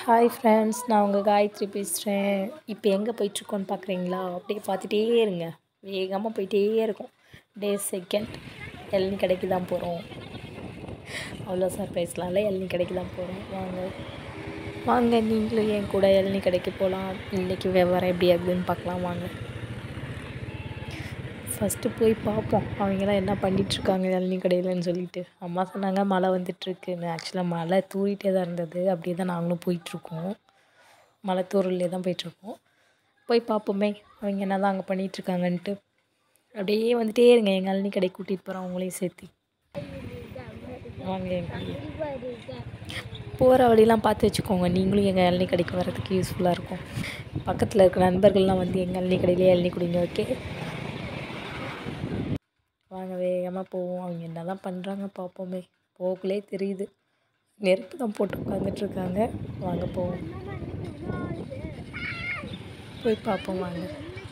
Hi friends நான் உங்கள் காயத்ரி பேசுகிறேன் இப்போ எங்கே போயிட்டுருக்கோன்னு பார்க்குறீங்களா அப்படியே பார்த்துட்டே இருங்க வேகமாக போயிட்டே இருக்கும் டே செகண்ட் இளநீ கடைக்கு தான் போகிறோம் அவ்வளோ சர்ப்ரைஸ்லாம் இல்லை இளநீ கடைக்கு தான் போகிறோம் வாங்க வாங்க நீங்களும் என் கூட இளநீ கடைக்கு போகலாம் இன்றைக்கி வியாபாரம் எப்படி ஆகுதுன்னு பார்க்கலாம் வாங்க ஃபஸ்ட்டு போய் பார்ப்போம் அவங்கெல்லாம் என்ன பண்ணிகிட்ருக்காங்க இளநீ கடையிலன்னு சொல்லிட்டு அம்மா சொன்னாங்க மழை வந்துட்டுருக்குன்னு ஆக்சுவலாக மழை தூறிட்டே தான் இருந்தது அப்படியே தான் நாங்களும் போயிட்டுருக்கோம் மழை தூரல்லே தான் போயிட்டுருக்கோம் போய் பார்ப்போமே அவங்க என்ன தான் அங்கே பண்ணிகிட்ருக்காங்கன்ட்டு அப்படியே வந்துட்டே இருங்க எங்கள் இளநீ கடைக்கு கூட்டிகிட்டு போகிறோம் அவங்களையும் சேர்த்து வாங்க என் கூடயே. போகிற வழியெல்லாம் பார்த்து வச்சுக்கோங்க நீங்களும் எங்கள் இளநீ கடைக்கு வர்றதுக்கு யூஸ்ஃபுல்லாக இருக்கும் பக்கத்தில் இருக்கிற நண்பர்கள்லாம் வந்து எங்கள் இளநீ கடையிலே இளநீ குடிங்க ஓகே வாங்க வேகமாக போவோம் அவங்க என்ன தான் பண்ணுறாங்க பார்ப்போமே போக்குலே தெரியுது நெருப்பு தான் போட்டு உட்காந்துட்ருக்காங்க வாங்க போவோம் போய் பார்ப்போம் வாங்க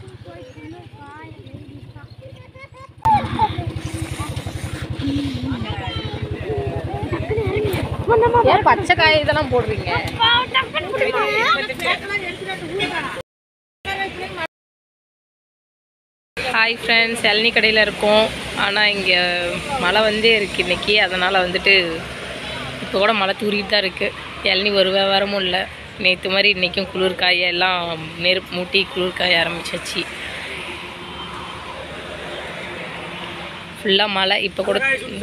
ஏன் பச்சை காய் இதெல்லாம் போடுறீங்க ஹாய் ஃப்ரெண்ட்ஸ் இளநீ கடையில் இருக்கோம் ஆனால் இங்கே மழை வந்தே இருக்குது இன்றைக்கி அதனால் வந்துட்டு இப்போ கூட மழை தூரிட்டு தான் இருக்குது இளநீ ஒரு வியாபாரமும் இல்லை நேற்று மாதிரி இன்றைக்கும் குளிர் காய எல்லாம் நெருப்பு மூட்டி குளிர் காய ஆரம்பிச்சாச்சு ஃபுல்லாக மழை இப்போ கூட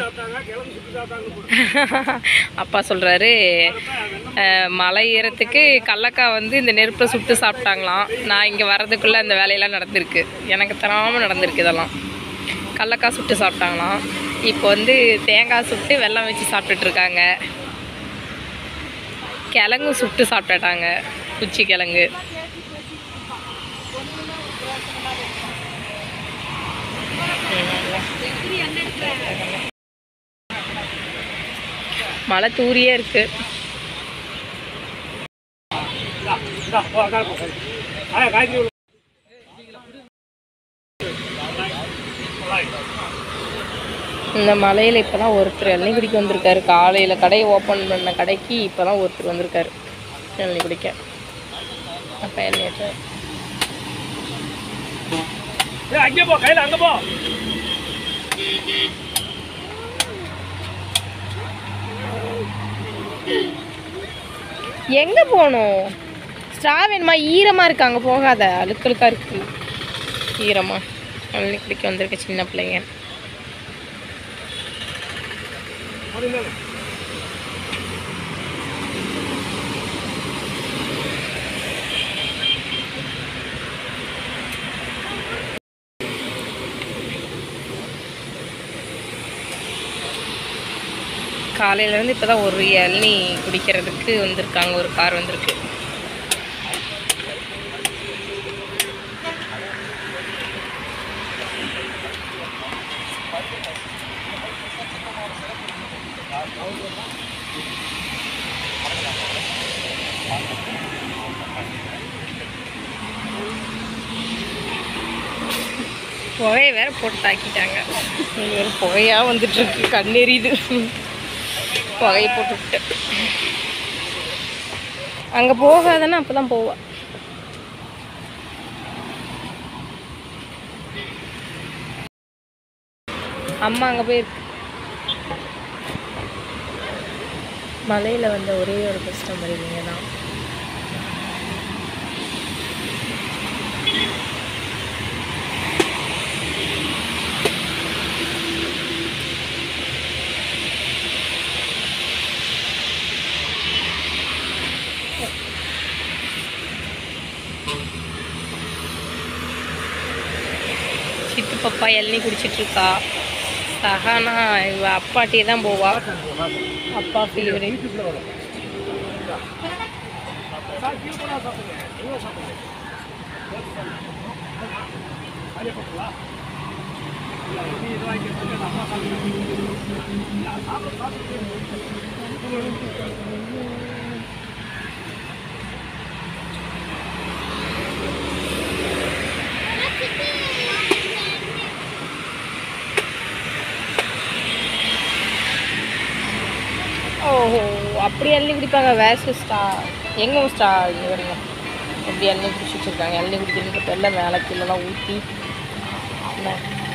அப்பா சொல்கிறாரு மலை ஏறத்துக்கு கடலக்காய் வந்து இந்த நெருப்பை சுட்டு சாப்பிட்டாங்களாம் நான் இங்கே வர்றதுக்குள்ளே அந்த வேலையெல்லாம் நடந்திருக்கு எனக்கு தராமல் நடந்திருக்கு இதெல்லாம் கடலக்காய் சுட்டு சாப்பிட்டாங்களாம் இப்போ வந்து தேங்காய் சுட்டு வெல்லம் வச்சு சாப்பிட்டுட்டு இருக்காங்க கிழங்கு சுட்டு சாப்பிட்டுட்டாங்க குச்சி கிழங்கு மழை தூரியே இருக்கு இந்த மலையில் இப்போ தான் ஒருத்தர் இளநீ குடிக்க வந்திருக்காரு காலையில் கடையை ஓப்பன் பண்ண கடைக்கு இப்போ தான் ஒருத்தர் வந்திருக்காரு இளநீ குடிக்க அப்போ இளநீ அங்கே போ கையில் அங்கே போ எங்கே போகணும் ஸ்ட்ரா வேணுமா ஈரமாக இருக்கு அங்கே போகாத அழுக்கழுக்கா இருக்கு ஈரமா இளநீ குடிக்க வந்திருக்க சின்ன பிள்ளைங்க காலையிலேருந்து இப்போ தான் ஒரு இளநீ குடிக்கிறதுக்கு வந்திருக்காங்க ஒரு கார் வந்திருக்கு புகையை வேற போட்டு தாக்கிட்டாங்க இங்க ஒரு புகையா வந்துட்டு இருக்கு கண்ணெறியுது புகையை போட்டு விட்டேன் அங்கே போகாதன்னா அப்போ தான் போவா அம்மா அங்கே போயிருக்கு மலையில் வந்த ஒரே ஒரு கஸ்டமர் இவங்க தான் சித்து பப்பா இளநீ குடிச்சிட்டு இருக்கா சஹானா இவ அப்பாட்டியே தான் போவா அப்பா ஃபேவரட் ஓஹோ அப்படி எழுதி குடிப்பாங்க வேஸ்டா எங்கே ஸ்டா இங்கே வருங்க எப்படி எண்ணெய் குடிச்சு வச்சுருக்காங்க எண்ணெய் குடிக்கிறதுக்கு பேரில் மேலே கீழெல்லாம் ஊற்றி என்ன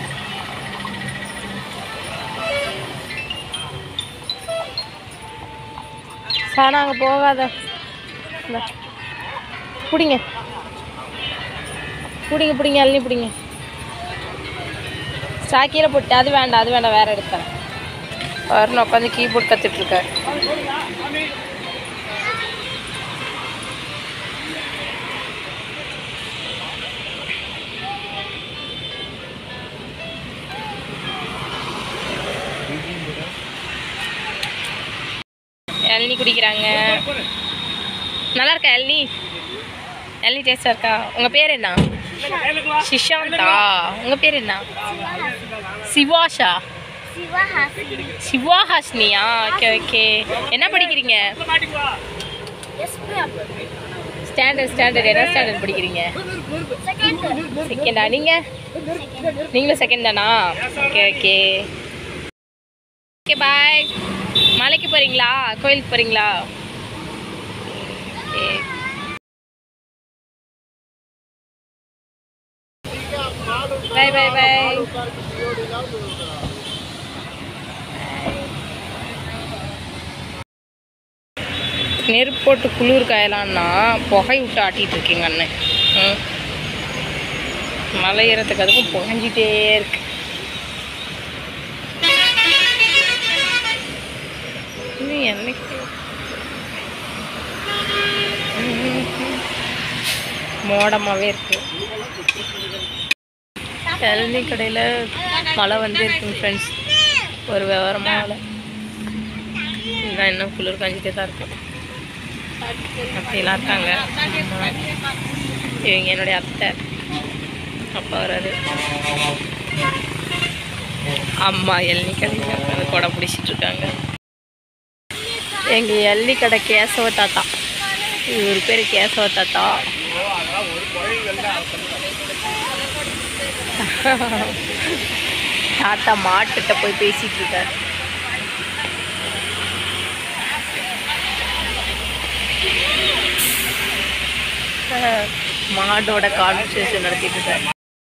சாணா அங்கே போகாத இந்தா. பிடிங்க பிடிங்க பிடிங்க அள்ளி பிடிங்க ஸ்டாக்கியில் போட்டு அது வேண்டாம் அது வேண்டாம் வேறு எடுத்தேன் வரணும் உட்காந்து கீபோர்ட் கற்றுட்ருக்கார் இளநீ குடிக்கிறாங்க நல்லா இருக்கா இளநீ இளநீ டேஸ்டாக இருக்கா உங்கள் பேர் என்ன சிஷாந்தா உங்கள் பேர் என்ன சிவாஷா சிவாஹாஸ்னியா ஓகே ஓகே என்ன படிக்கிறீங்க ஸ்டாண்டர்ட் ஸ்டாண்டர்ட் என்ன ஸ்டாண்டர்ட் படிக்கிறீங்க செகண்டா நீங்கள் நீங்களும் செகண்ட் தானா ஓகே ஓகே ஓகே பாய் மலைக்கு போகிறீங்களா கோயிலுக்கு போகிறீங்களா ஓகே பாய் பாய் பாய் நெருப்பு போட்டு குளிர் காயலான்னா புகை விட்டு ஆட்டிகிட்டு இருக்கீங்க அண்ணன் ம் மலை ஏறத்துக்கு அதுக்கும் புகஞ்சிட்டே இருக்கு இன்னும் என்னைக்கு மோடமாகவே இருக்கு இளநீ கடையில் மழை வந்து இருக்குங்க ஃப்ரெண்ட்ஸ் ஒரு விவரமாக மழை இதான் இன்னும் குளிர் காஞ்சிட்டே தான் இருக்கும் அப்படிலாம் இருக்காங்க ஆமா. இவங்க என்னுடைய அத்தை அப்பா வராரு அம்மா எள்ளி கடையில் உட்காந்து கொடை பிடிச்சிட்டு இருக்காங்க எங்கள் எள்ளி கடை கேசவ தாத்தா இவர் பேர் கேசவ தாத்தா தாத்தா மாட்டுகிட்ட போய் பேசிட்டு இருக்காரு மாடோட கான்வர்சேஷன் நடத்திட்டு இருக்காரு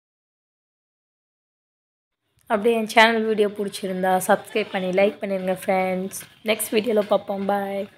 அப்படியே என் சேனல் வீடியோ பிடிச்சிருந்தா சப்ஸ்கிரைப் பண்ணி லைக் பண்ணிடுங்க ஃப்ரெண்ட்ஸ் நெக்ஸ்ட் வீடியோவில் பார்ப்போம் பாய்